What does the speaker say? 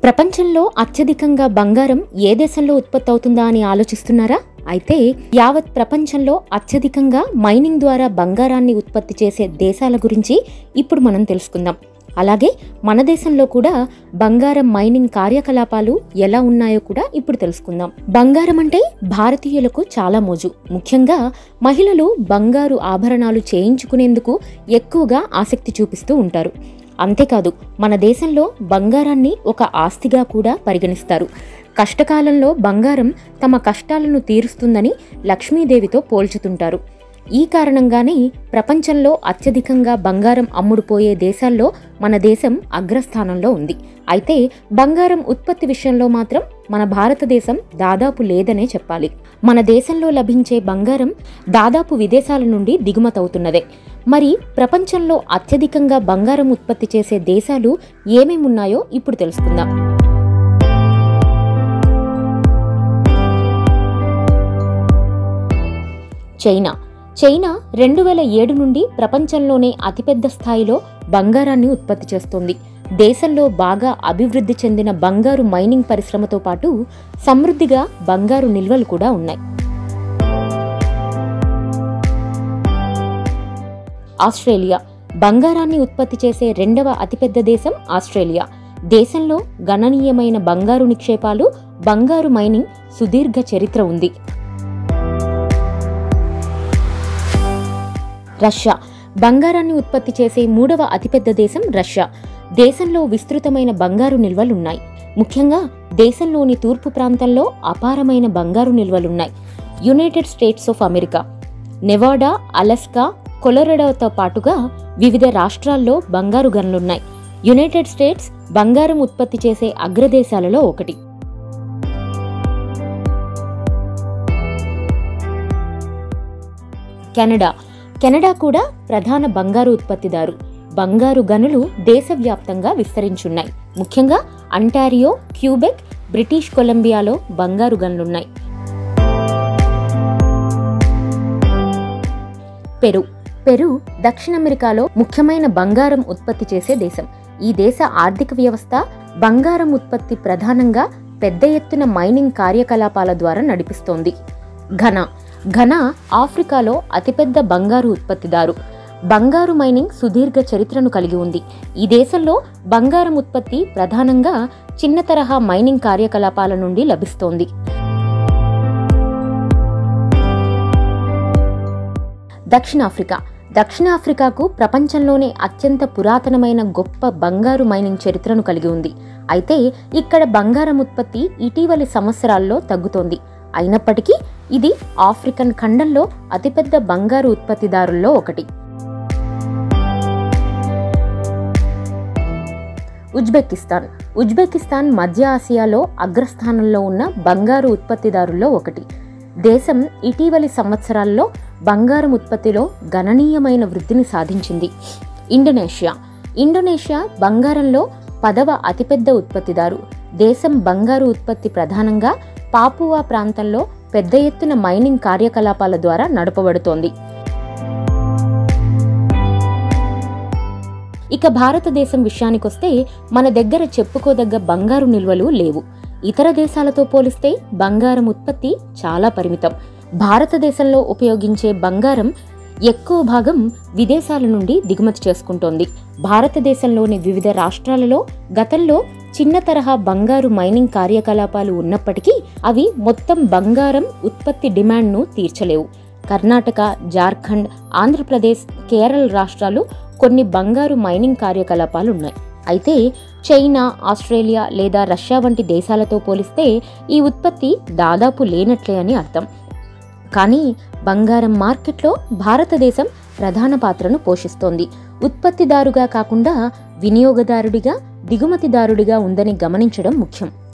ప్రపంచంలో అత్యధికంగా బంగారం ఏ దేశంలో ఉత్పత్తి అవుతుందా అని ఆలోచిస్తున్నారా అయితే యావత్ ప్రపంచంలో అత్యధికంగా మైనింగ్ ద్వారా బంగారాన్ని ఉత్పత్తి చేసే దేశాల గురించి ఇప్పుడు మనం తెలుసుకుందాం అలాగే మన దేశంలో కూడా బంగారం మైనింగ్ కార్యకలాపాలు ఎలా ఉన్నాయో కూడా ఇప్పుడు తెలుసుకుందాం బంగారం అంటే భారతీయులకు చాలా మోజు ముఖ్యంగా మహిళలు బంగారు ఆభరణాలు చేయించుకునేందుకు ఎక్కువగా ఆసక్తి చూపిస్తూ ఉంటారు అంతేకాదు మన దేశంలో బంగారాన్ని ఒక ఆస్తిగా కూడా పరిగణిస్తారు కష్టకాలంలో బంగారం తమ కష్టాలను తీరుస్తుందని లక్ష్మీదేవితో పోల్చుతుంటారు ఈ కారణంగానే ప్రపంచంలో అత్యధికంగా బంగారం అమ్ముడుపోయే దేశాల్లో మన దేశం అగ్రస్థానంలో ఉంది అయితే బంగారం ఉత్పత్తి విషయంలో మాత్రం మన భారతదేశం దాదాపు లేదనే చెప్పాలి మన దేశంలో లభించే బంగారం దాదాపు విదేశాల నుండి దిగుమతవుతున్నదే మరి ప్రపంచంలో అత్యధికంగా బంగారం ఉత్పత్తి చేసే దేశాలు ఏమేమున్నాయో ఇప్పుడు తెలుసుకుందాం చైనా చైనా రెండు వేల ఏడు నుండి ప్రపంచంలోనే అతిపెద్ద స్థాయిలో బంగారాన్ని ఉత్పత్తి చేస్తోంది దేశంలో బాగా అభివృద్ధి చెందిన బంగారు మైనింగ్ పరిశ్రమతో పాటు సమృద్ధిగా బంగారు నిల్వలు కూడా ఉన్నాయి ఆస్ట్రేలియా బంగారాన్ని ఉత్పత్తి చేసే రెండవ అతిపెద్ద దేశం ఆస్ట్రేలియా దేశంలో గణనీయమైన బంగారు నిక్షేపాలు బంగారు మైనింగ్ సుదీర్ఘ చరిత్ర ఉంది రష్యా బంగారాన్ని ఉత్పత్తి చేసే మూడవ అతిపెద్ద దేశం రష్యా దేశంలో విస్తృతమైన బంగారు నిల్వలున్నాయి ముఖ్యంగా దేశంలోని తూర్పు ప్రాంతంలో అపారమైన బంగారు నిల్వలున్నాయి United States of America Nevada Alaska కొలరెడోతో పాటుగా వివిధ రాష్ట్రాల్లో బంగారు గనులున్నాయి యునైటెడ్ స్టేట్స్ బంగారం ఉత్పత్తి చేసే అగ్రదేశాలలో ఒకటి కెనడా కెనడా కూడా ప్రధాన బంగారు ఉత్పత్తిదారు బంగారు గనులు దేశవ్యాప్తంగా విస్తరించున్నాయి ముఖ్యంగా అంటారియో క్యూబెక్ బ్రిటిష్ కొలంబియాలో బంగారు గనులున్నాయి పెరు పెరు దక్షిణ అమెరికాలో ముఖ్యమైన బంగారం ఉత్పత్తి చేసే దేశం ఈ దేశ ఆర్థిక వ్యవస్థ బంగారం ఉత్పత్తి ప్రధానంగా పెద్ద ఎత్తున మైనింగ్ కార్యకలాపాల ద్వారా నడిపిస్తోంది ఘనా ఘనా ఆఫ్రికాలో అతిపెద్ద బంగారు ఉత్పత్తిదారు బంగారు మైనింగ్ సుదీర్ఘ చరిత్రను కలిగి ఉంది ఈ దేశంలో బంగారం ఉత్పత్తి ప్రధానంగా చిన్న తరహా మైనింగ్ కార్యకలాపాల నుండి లభిస్తోంది దక్షిణాఫ్రికా దక్షిణాఫ్రికాకు ప్రపంచంలోనే అత్యంత పురాతనమైన గొప్ప బంగారు మైనింగ్ చరిత్రను కలిగి ఉంది అయితే ఇక్కడ బంగారం ఉత్పత్తి ఇటీవలి సంవత్సరాల్లో తగ్గుతోంది అయినప్పటికీ ఇది ఆఫ్రికన్ ఖండంలో అతిపెద్ద బంగారు ఉత్పత్తిదారుల్లో ఒకటి ఉజ్బెకిస్తాన్ ఉజ్బెకిస్తాన్ మధ్య ఆసియాలో అగ్రస్థానంలో ఉన్న బంగారు ఉత్పత్తిదారుల్లో ఒకటి దేశం ఇటీవలి సంవత్సరాల్లో బంగారం ఉత్పత్తిలో గణనీయమైన వృద్ధిని సాధించింది ఇండోనేషియా ఇండోనేషియా బంగారంలో పదవ అతిపెద్ద ఉత్పత్తిదారు దేశం బంగారు ఉత్పత్తి ప్రధానంగా పాపువా ప్రాంతంలో పెద్ద ఎత్తున మైనింగ్ కార్యకలాపాల ద్వారా నడపబడుతోంది ఇక భారతదేశం విషయానికొస్తే మన దగ్గర చెప్పుకోదగ్గ బంగారు నిల్వలు లేవు ఇతర దేశాలతో పోలిస్తే బంగారం ఉత్పత్తి చాలా పరిమితం భారతదేశంలో ఉపయోగించే బంగారం ఎక్కువ భాగం విదేశాల నుండి దిగుమతి చేసుకుంటోంది భారతదేశంలోని వివిధ రాష్ట్రాలలో గతంలో చిన్న తరహా బంగారు మైనింగ్ కార్యకలాపాలు ఉన్నప్పటికీ అవి మొత్తం బంగారం ఉత్పత్తి డిమాండ్ను తీర్చలేవు కర్ణాటక జార్ఖండ్ ఆంధ్రప్రదేశ్ కేరళ రాష్ట్రాలు కొన్ని బంగారు మైనింగ్ కార్యకలాపాలు ఉన్నాయి అయితే చైనా ఆస్ట్రేలియా లేదా రష్యా వంటి దేశాలతో పోలిస్తే ఈ ఉత్పత్తి దాదాపు లేనట్లే అని అర్థం కానీ బంగారం మార్కెట్లో భారతదేశం ప్రధాన పాత్రను పోషిస్తోంది ఉత్పత్తిదారుగా కాకుండా వినియోగదారుడిగా దిగుమతిదారుడిగా ఉందని గమనించడం ముఖ్యం